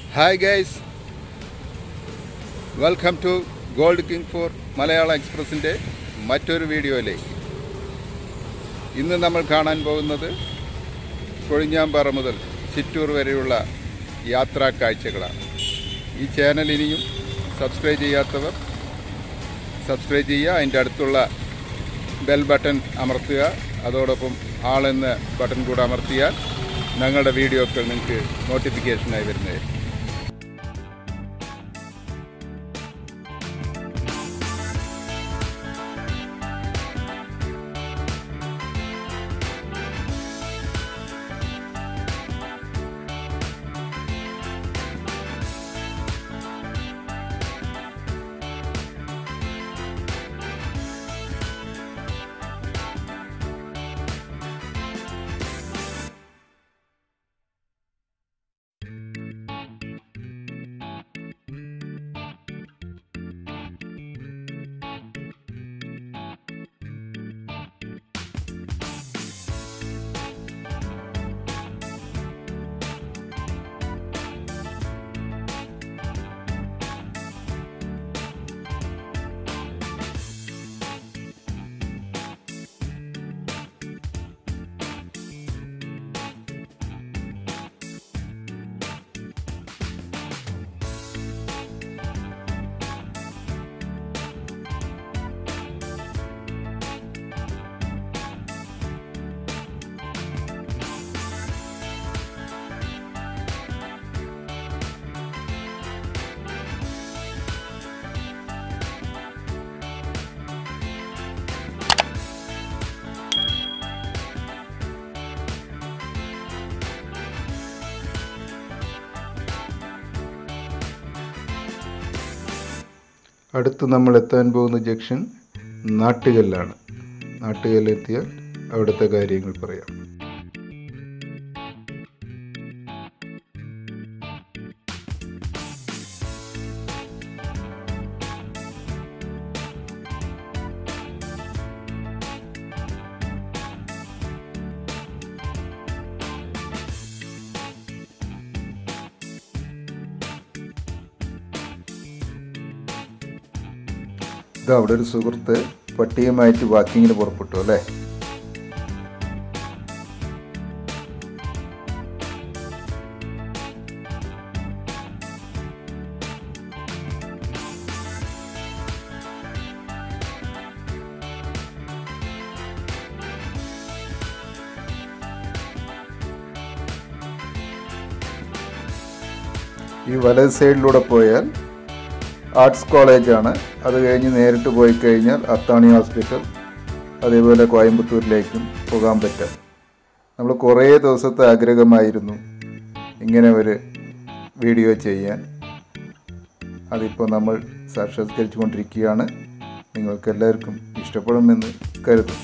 Hi guys welcome to gold king for Malayala എക്സ്പ്രസിൻ്റെ മറ്റൊരു വീഡിയോയിലേക്ക് ഇന്ന് നമ്മൾ കാണാൻ പോകുന്നത് കൊഴിഞ്ഞാമ്പാറ മുതൽ ചിറ്റൂർ വരെയുള്ള യാത്രാ കാഴ്ചകളാണ് ഈ ചാനൽ ഇനിയും സബ്സ്ക്രൈബ് ചെയ്യാത്തവർ സബ്സ്ക്രൈബ് ചെയ്യുക അതിൻ്റെ അടുത്തുള്ള ബെൽ ബട്ടൺ അമർത്തുക അതോടൊപ്പം ആളെന്ന ബട്ടൺ കൂടെ അമർത്തിയാൽ ഞങ്ങളുടെ വീഡിയോക്കൾ നിങ്ങൾക്ക് നോട്ടിഫിക്കേഷനായി വരുന്നതായിരിക്കും അടുത്ത് നമ്മൾ എത്താൻ പോകുന്ന ജംഗ്ഷൻ നാട്ടുകല്ലാണ് നാട്ടുകല്ലെത്തിയാൽ അവിടുത്തെ കാര്യങ്ങൾ പറയാം ഇത് അവിടെ ഒരു സുഹൃത്ത് പട്ടിയുമായിട്ട് വാക്കിങ്ങിന് പുറപ്പെട്ടു അല്ലേ ഈ വലത് സൈഡിലൂടെ പോയാൽ ആർട്സ് കോളേജാണ് അത് കഴിഞ്ഞ് നേരിട്ട് പോയി കഴിഞ്ഞാൽ അത്താണി ഹോസ്പിറ്റൽ അതേപോലെ കോയമ്പത്തൂരിലേക്കും പോകാൻ പറ്റും നമ്മൾ കുറേ ദിവസത്തെ ആഗ്രഹമായിരുന്നു ഇങ്ങനെ ഒരു വീഡിയോ ചെയ്യാൻ അതിപ്പോൾ നമ്മൾ സാക്ഷാത്കരിച്ചു കൊണ്ടിരിക്കുകയാണ് നിങ്ങൾക്ക് എല്ലാവർക്കും ഇഷ്ടപ്പെടുമെന്ന് കരുതും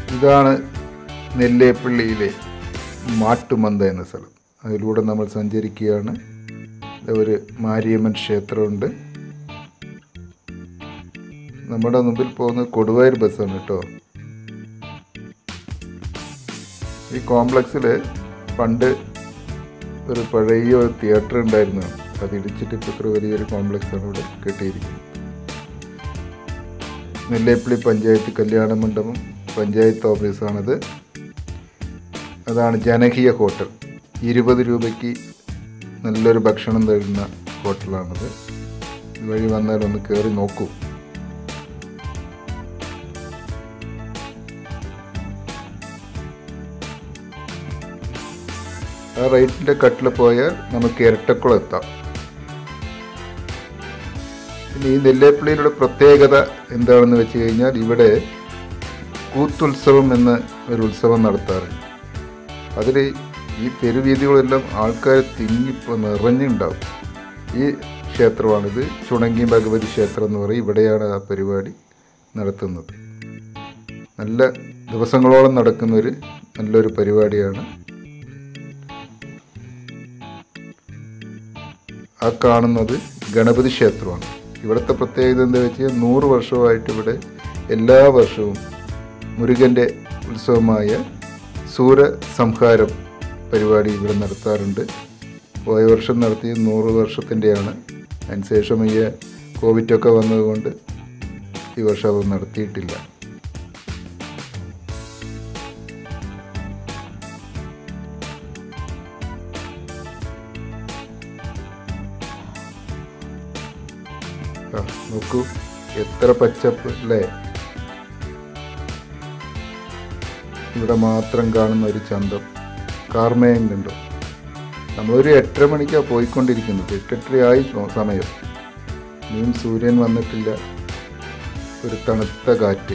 ഇതാണ് നെല്ലേപ്പള്ളിയിലെ മാട്ടുമന്ത എന്ന സ്ഥലം അതിലൂടെ നമ്മൾ സഞ്ചരിക്കുകയാണ് ഇത് ഒരു മാരിയമ്മൻ ക്ഷേത്രമുണ്ട് നമ്മുടെ മുമ്പിൽ പോകുന്നത് കൊടുവായൂർ ബസ്സാണ് കേട്ടോ ഈ കോംപ്ലക്സിൽ പണ്ട് ഒരു പഴയ ഒരു തിയേറ്റർ ഉണ്ടായിരുന്നു അത് ഇടിച്ചിട്ട് ഇപ്പോൾ ഇത്ര വലിയൊരു കോംപ്ലക്സാണ് ഇവിടെ കെട്ടിയിരിക്കുന്നത് നെല്ലേപ്പള്ളി പഞ്ചായത്ത് കല്യാണ മണ്ഡപം പഞ്ചായത്ത് ഓഫീസാണിത് അതാണ് ജനകീയ ഹോട്ടൽ ഇരുപത് രൂപയ്ക്ക് നല്ലൊരു ഭക്ഷണം തരുന്ന ഹോട്ടലാണിത് ഇതുവഴി വന്നാൽ ഒന്ന് കയറി നോക്കൂ ആ റൈറ്റിൻ്റെ കട്ടിൽ പോയാൽ നമുക്ക് ഇരട്ടക്കുളം എത്താം പിന്നെ ഈ നെല്ലേപ്പള്ളിയിലുള്ള പ്രത്യേകത എന്താണെന്ന് വെച്ച് കഴിഞ്ഞാൽ ഇവിടെ കൂത്തുത്സവം എന്ന ഒരു ഉത്സവം നടത്താറുണ്ട് അതിൽ ഈ തെരുവീതികളെല്ലാം ആൾക്കാർ തിങ്ങിപ്പോൾ നിറഞ്ഞുണ്ടാവും ഈ ക്ഷേത്രമാണിത് ചുണങ്കി ഭഗവതി ക്ഷേത്രം എന്ന് പറയും ഇവിടെയാണ് ആ പരിപാടി നടത്തുന്നത് നല്ല ദിവസങ്ങളോളം നടക്കുന്ന ഒരു നല്ലൊരു പരിപാടിയാണ് ആ കാണുന്നത് ഗണപതി ക്ഷേത്രമാണ് ഇവിടുത്തെ പ്രത്യേകത എന്താ വെച്ചാൽ നൂറ് വർഷമായിട്ട് ഇവിടെ എല്ലാ വർഷവും മുരുകൻ്റെ ഉത്സവമായ സൂര സംഹാരം പരിപാടി ഇവിടെ നടത്താറുണ്ട് പോയ വർഷം നടത്തി നൂറ് വർഷത്തിൻ്റെയാണ് അതിനുശേഷം ഈ കോവിഡൊക്കെ വന്നതുകൊണ്ട് ഈ വർഷം അത് നടത്തിയിട്ടില്ല ആ നോക്കൂ എത്ര പച്ചപ്പ് അല്ലേ ഇവിടെ മാത്രം കാണുന്ന ഒരു ചന്തം കാർമേയം കണ്ടു നമ്മളൊരു എട്ടര മണിക്കാണ് പോയിക്കൊണ്ടിരിക്കുന്നത് എട്ടെട്ടരയായി സോ- സമയം ഇനിയും സൂര്യൻ വന്നിട്ടില്ല ഒരു തണുത്ത കാറ്റ്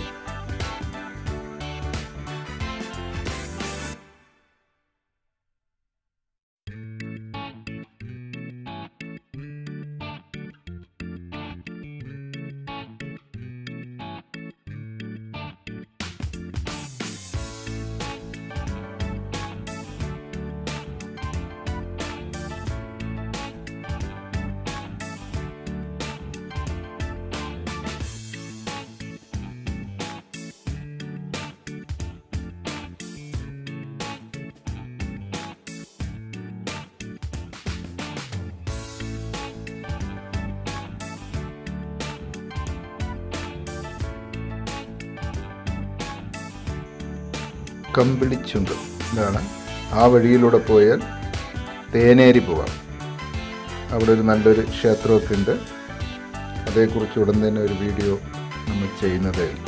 കമ്പിളിച്ചുണ്ട് ഇതാണ് ആ വഴിയിലൂടെ പോയാൽ തേനേരി പോവാം അവിടെ ഒരു നല്ലൊരു ക്ഷേത്രമൊക്കെ ഉണ്ട് അതേക്കുറിച്ച് ഉടൻ തന്നെ ഒരു വീഡിയോ നമ്മൾ ചെയ്യുന്നതേ ഉള്ളൂ.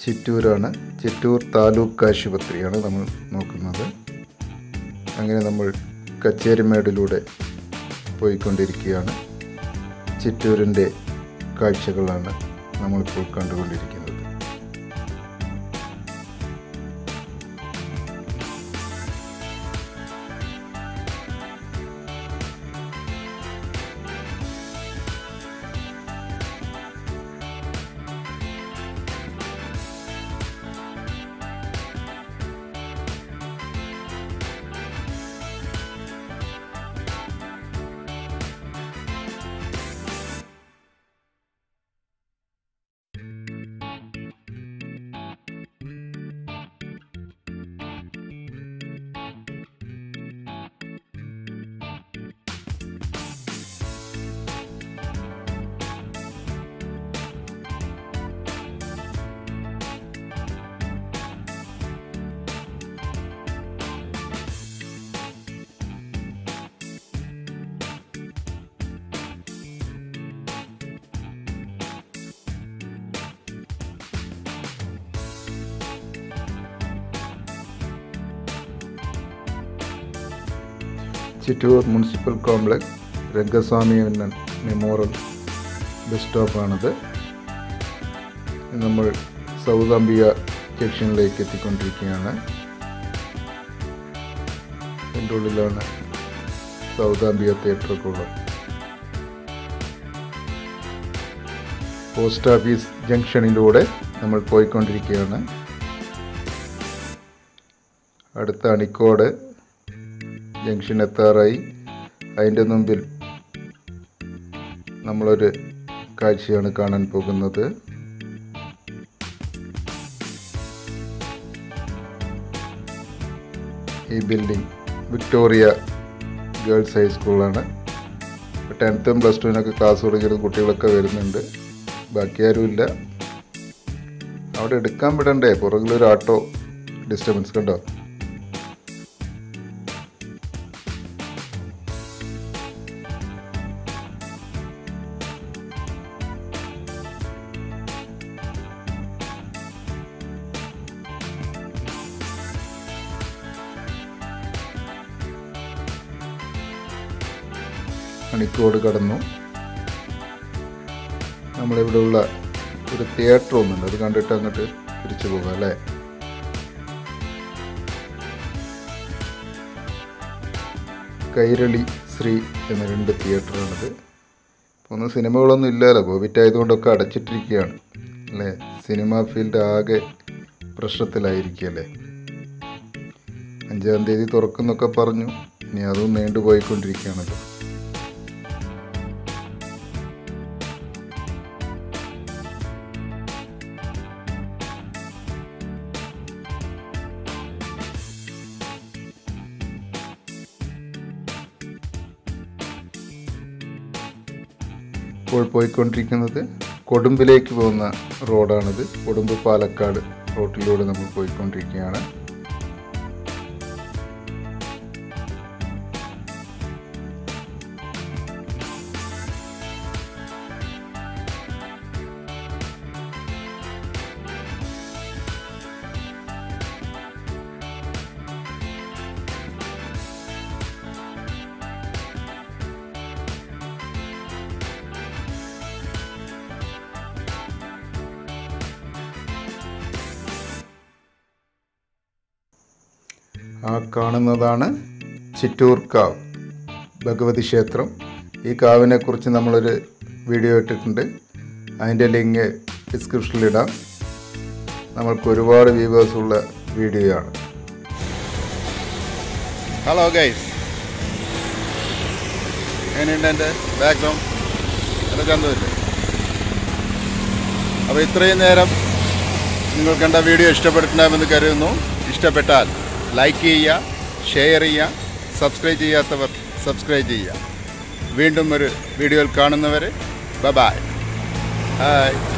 ചിറ്റൂരാണ് ചിറ്റൂർ താലൂക്ക് ആശുപത്രിയാണ് നമ്മൾ നോക്കുന്നത് അങ്ങനെ നമ്മൾ കച്ചേരിമേടിലൂടെ പോയിക്കൊണ്ടിരിക്കുകയാണ് ചിറ്റൂരിൻ്റെ കാഴ്ചകളാണ് നമ്മളിപ്പോൾ കണ്ടുകൊണ്ടിരിക്കുന്നത് Chittur municipal complex Rangaswamy Menon memorial bus സ്റ്റോപ്പാണിത് നമ്മൾ സൗത്ത് അംബിക ജംഗ്ഷനിലേക്ക് എത്തിക്കൊണ്ടിരിക്കുകയാണ് എൻ്റെ ഉള്ളിലാണ് സൗത്ത് അംബിക തിയേറ്ററൊക്കെ ഉള്ളത് പോസ്റ്റ് ഓഫീസ് ജംഗ്ഷനിലൂടെ നമ്മൾ പോയിക്കൊണ്ടിരിക്കുകയാണ് അടുത്ത അണിക്കോട് ജംഗ്ഷൻ എത്താറായി അതിൻ്റെ മുമ്പിൽ നമ്മളൊരു കാഴ്ചയാണ് കാണാൻ പോകുന്നത് ഈ ബിൽഡിംഗ് വിക്ടോറിയ ഗേൾസ് ഹൈസ്കൂളാണ് ടെൻത്തും പ്ലസ് ടുവിനൊക്കെ ക്ലാസ് തുടങ്ങിയ കുട്ടികളൊക്കെ വരുന്നുണ്ട് ബാക്കി ആരുമില്ല അവിടെ എടുക്കാൻ വിടണ്ടേ പുറകിലൊരു ആട്ടോ ഡിസ്റ്റർബൻസ് കണ്ടോ മണിക്കോട് കടന്നു നമ്മളിവിടെ ഉള്ള ഒരു തിയേറ്റർ ഒന്നുണ്ട് അത് കണ്ടിട്ട് അങ്ങോട്ട് തിരിച്ചു പോകാം അല്ലേ കൈരളി ശ്രീ എന്ന രണ്ട് തിയേറ്ററാണിത് ഇപ്പോൾ ഒന്നും സിനിമകളൊന്നും ഇല്ലല്ലോ കോവിഡ് ആയതുകൊണ്ടൊക്കെ അടച്ചിട്ടിരിക്കുകയാണ് അല്ലേ സിനിമ ഫീൽഡ് ആകെ പ്രശ്നത്തിലായിരിക്കുകയല്ലേ അഞ്ചാം തീയതി തുറക്കുന്നൊക്കെ പറഞ്ഞു ഇനി അതും നീണ്ടുപോയിക്കൊണ്ടിരിക്കുകയാണല്ലോ ഇപ്പോൾ പോയിക്കൊണ്ടിരിക്കുന്നത് കൊടുമ്പിലേക്ക് പോകുന്ന റോഡാണിത് കൊടുമ്പ് പാലക്കാട് റോട്ടിലൂടെ നമ്മൾ പോയിക്കൊണ്ടിരിക്കുകയാണ് ആ കാണുന്നതാണ് ചിറ്റൂർ കാവ് ഭഗവതി ക്ഷേത്രം ഈ കാവിനെ കുറിച്ച് നമ്മളൊരു വീഡിയോ ഇട്ടിട്ടുണ്ട് അതിൻ്റെ ലിങ്ക് ഡിസ്ക്രിപ്ഷനിലിടാം നമ്മൾക്ക് ഒരുപാട് വ്യൂവേഴ്സ് ഉള്ള വീഡിയോ ആണ് ഹലോ ഗൈസ് എങ്ങനെയുണ്ട് എൻ്റെ ബാക്ക്ഗ്രൗണ്ട് നല്ല ചന്തമില്ലേ അപ്പോൾ ഇത്രയും നേരം നിങ്ങൾ കണ്ട വീഡിയോ ഇഷ്ടപ്പെട്ടിട്ടുണ്ടാകുമെന്ന് കരുതുന്നു ഇഷ്ടപ്പെട്ടാൽ ലൈക്ക് ചെയ്യുക ഷെയർ ചെയ്യുക സബ്സ്ക്രൈബ് ചെയ്യാത്തവർ സബ്സ്ക്രൈബ് ചെയ്യുക വീണ്ടും ഒരു വീഡിയോയിൽ കാണുന്നവരെ ബ ബായ് ഹായ്